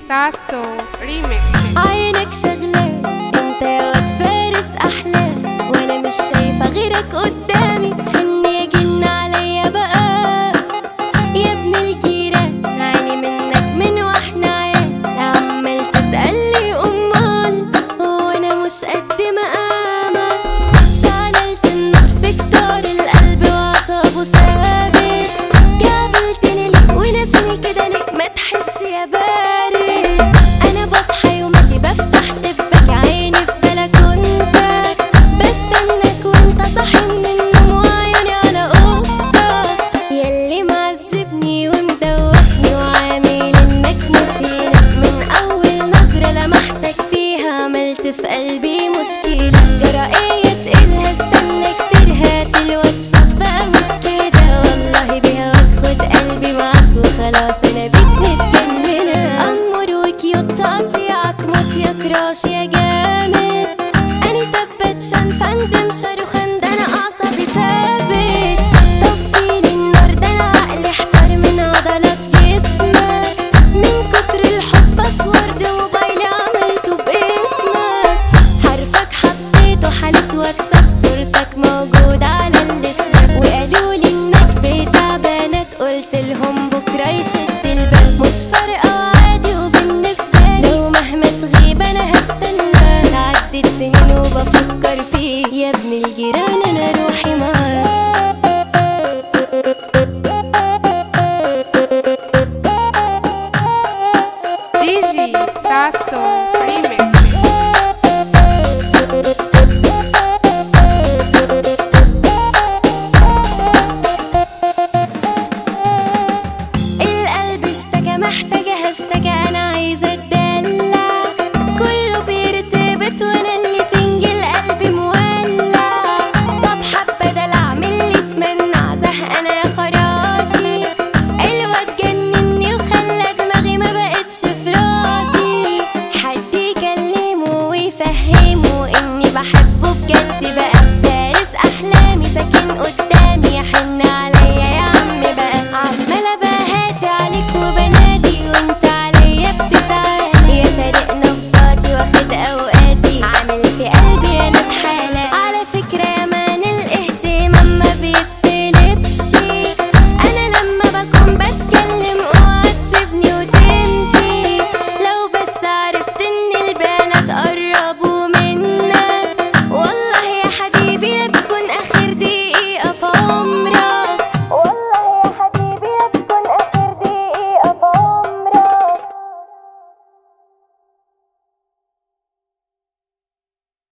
ساسو ريميكس عينك شغلة انت يا واد فارس احلى وانا مش شايفة غيرك قدامي حن يا جن عليا بقى يا ابن الجيران عيني منك من واحنا عيال عمال تتقلي امال وانا مش قد مقامك شعللت النار في كتار القلب وعصابه ثابت قابلتني ليه وناسيني كده ليه ما تحس يا بارد انا بصحى يوماتي بفتح شباك عيني في بلكونتك بستناك وانت صاحي من النوم وعيوني على اوضتك ياللي معذبني ومدوخني وعامل انك مشيلك من اول نظرة لمحتك فيها عملت في قلبي مشكلة جرأية تقلها استنى كتير هات الواتساب بقى مش كده والله بهواك خد قلبي معاك وخلاص انا بيك متجننة امور وكيوت تقطيعك موت يا كراش يا جامد اني تبت شان فندم شاروخان ده انا اعصابي ثابت طفيلي النار ده انا عقلي احتار من عضلات جسمك من كتر الحب اسورد موبايلي عملته باسمك حرفك حطيته حالة واتساب صورتك موجودة على السناب وقالوا لي انك بتاع بنات قلت لهم بكرة يشد الباب مش فارقة عادي وبالنسبة لي لو مهما تغيب انا هستنى عدت سنين وبفكر فيك يا ابن الجيران انا روح